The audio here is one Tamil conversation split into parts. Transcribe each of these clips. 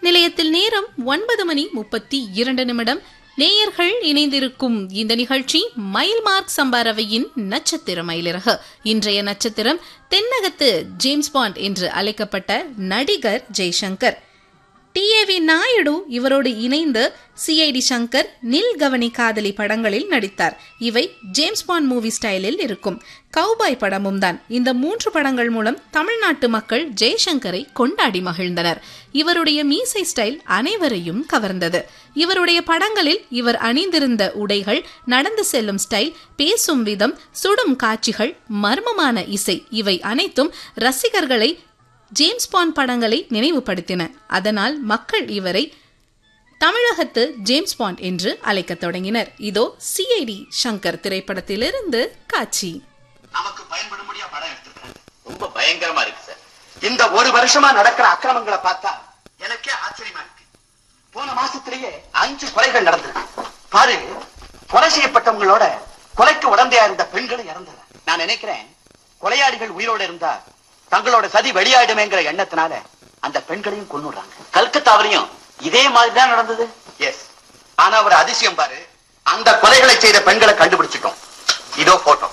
நிலையத்தில் நேரம் ஒன்பது மணி முப்பத்தி இரண்டு நிமிடம் நேயர்கள் இணைந்திருக்கும் இந்த நிகழ்ச்சி மயில் மார்க் சம்பாரவையின் நட்சத்திர மயிலிறகு இன்றைய நட்சத்திரம் தென்னகத்து ஜேம்ஸ் பாண்ட் என்று அழைக்கப்பட்ட நடிகர் ஜெய்சங்கர் டிஏவி நாயுடு இவரோடு இணைந்து சிஐடி சங்கர் நில் கவனி காதலி படங்களில் நடித்தார் இவை ஜேம்ஸ் பாண்ட் மூவி ஸ்டைலில் இருக்கும் கவுபாய் படமும் தான் இந்த மூன்று படங்கள் மூலம் தமிழ்நாட்டு மக்கள் ஜெய்சங்கரை கொண்டாடி மகிழ்ந்தனர் இவருடைய மீசை ஸ்டைல் அனைவரையும் கவர்ந்தது இவருடைய படங்களில் இவர் அணிந்திருந்த உடைகள் நடந்து செல்லும் ஸ்டைல் பேசும் விதம் சுடும் காட்சிகள் மர்மமான இசை இவை அனைத்தும் ரசிகர்களை ஜேம்ஸ் பாண்ட் படங்களை நினைவுபடுத்தின அதனால் மக்கள் இவரை தமிழகத்து ஜேம்ஸ் பாண்ட் என்று அழைக்கத் தொடங்கினர் இதோ சிஐடி சங்கர் திரைப்படத்திலிருந்து காட்சி நமக்கு பயன்படும்படியா படம் எடுத்திருக்காங்க ரொம்ப பயங்கரமா இருக்கு சார் இந்த ஒரு வருஷமா நடக்கிற அக்கிரமங்களை பார்த்தா எனக்கே ஆச்சரியமா இருக்கு போன மாசத்திலேயே அஞ்சு கொலைகள் நடந்திருக்கு பாரு கொலை செய்யப்பட்டவங்களோட கொலைக்கு உடந்தையா இருந்த பெண்களும் இறந்தனர் நான் நினைக்கிறேன் கொலையாளிகள் உயிரோட இருந்தா தங்களோட சதி வெளியாயிடுமேங்கிற எண்ணத்தினால அந்த பெண்களையும் கொன்னுடுறாங்க கல்கத்தாவிலையும் இதே மாதிரி தான் நடந்தது எஸ் ஆனா ஒரு அதிசயம் பாரு அந்த கொலைகளை செய்த பெண்களை கண்டுபிடிச்சிட்டோம் இதோ போட்டோ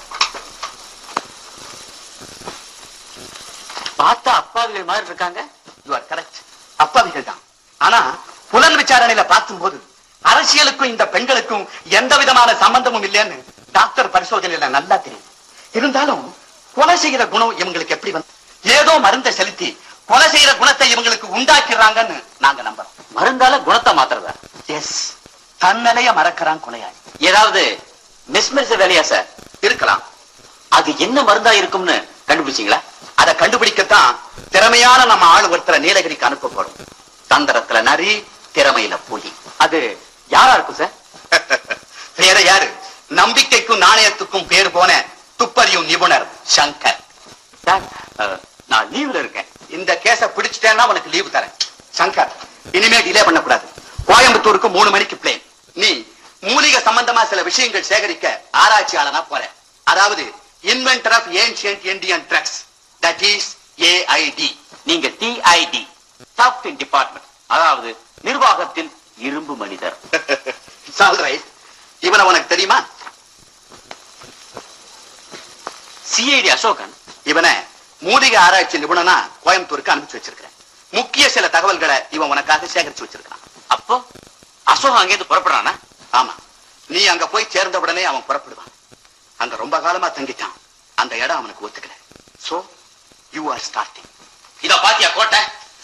பார்த்தா அப்பாவிகள் மாதிரி இருக்காங்க யூ ஆர் கரெக்ட் அப்பாவிகள் தான் ஆனா புலன் விசாரணையில பார்க்கும்போது அரசியலுக்கும் இந்த பெண்களுக்கும் எந்த விதமான சம்பந்தமும் இல்லைன்னு டாக்டர் பரிசோதனையில நல்லா தெரியும் இருந்தாலும் கொலை செய்யற குணம் இவங்களுக்கு எப்படி வந்து ஏதோ மருந்தை செலுத்தி கொலை செய்யற குணத்தை இவங்களுக்கு உண்டாக்கிறாங்கன்னு நாங்க நம்புறோம் மருந்தால குணத்தை மாத்துறதா எஸ் தன்னலைய மறக்கிறான் கொலையாளி ஏதாவது மிஸ்மெரிச வேலையா சார் இருக்கலாம் அது என்ன மருந்தா இருக்கும்னு கண்டுபிடிச்சீங்களா அதை கண்டுபிடிக்கத்தான் திறமையான நம்ம ஆளு ஒருத்தரை நீலகிரிக்கு அனுப்பப்படும் தந்திரத்துல நரி திறமையில புலி அது யாரா இருக்கும் சார் வேற யாரு நம்பிக்கைக்கும் நாணயத்துக்கும் பேர் போன துப்பறியும் நிபுணர் சங்கர் சார் அஹ், நான் லீவ்ல இருக்கேன் இந்த கேஸ பிடிச்சிட்டேன்னா உனக்கு லீவு தரேன் சங்கர் இனிமே டிலே பண்ணக்கூடாது கோயம்புத்தூருக்கு மூணு மணிக்கு பிளேன் நீ மூலிகை சம்பந்தமா சில விஷயங்கள் சேகரிக்க ஆராய்ச்சியாளனா போற அதாவது inventor of ancient Indian drugs that is AIT நீங்க டிஐடி சாப்ட்வேர் டிபார்ட்மெண்ட் அதாவது நிர்வாகத்தில் இரும்பு மனிதர் ரைட் இவனை உனக்கு தெரியுமா சிஐடி அசோகன் இவனை மூலிகை ஆராய்ச்சி நிபுணனா கோயம்புத்தூருக்கு அனுப்பிச்சு வச்சிருக்கிறேன் முக்கிய சில தகவல்களை இவன் உனக்காக சேகரிச்சு வச்சிருக்கான் அப்போ அசோகன் அங்கேருந்து புறப்படுறானா ஆமா நீ அங்க போய் சேர்ந்த உடனே அவன் புறப்படுவான் அங்க ரொம்ப காலமா தங்கிட்டான் அந்த இடம் அவனுக்கு ஒத்துக்கல சோ யூ ஆர் ஸ்டார்டிங் இத பாத்தியா கோட்டை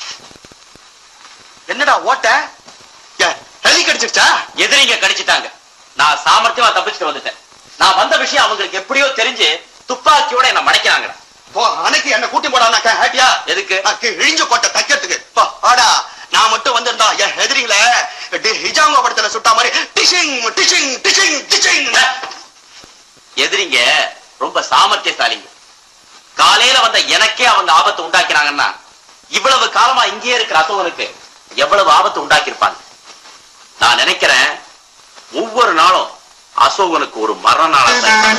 என்னடா ஓட்ட ஏ, எலி கடிச்சிருச்சா எதிரிங்க கடிச்சிட்டாங்க நான் சாமர்த்தியமா தப்பிச்சுட்டு வந்துட்டேன் நான் வந்த விஷயம் அவங்களுக்கு எப்படியோ தெரிஞ்சு துப்பாக்கியோட என்ன மடைக்கிறாங்கடா போ அன்னைக்கு என்ன கூட்டி போடானாக்க ஹேட்டியா எதுக்கு அக்கு இழிஞ்ச கோட்டை தைக்கிறதுக்கு போ, ஆடா நான் மட்டும் வந்திருந்தா என் எதிரிகளை டி- ஹிஜாங்கோ படத்துல சுட்டா மாதிரி டிஷிங் டிஷிங் டிஷிங் டிஷிங் எதிரிங்க ரொம்ப சாமர்த்தியசாலிங்க காலையில வந்த எனக்கே அவங்க ஆபத்து உண்டாக்கினாங்கன்னா இவ்வளவு காலமா இங்கேயே இருக்கிற அசோகனுக்கு எவ்வளவு ஆபத்து உண்டாக்கியிருப்பாங்க நான் நினைக்கிறேன் ஒவ்வொரு நாளும் அசோகனுக்கு ஒரு மரண நாளா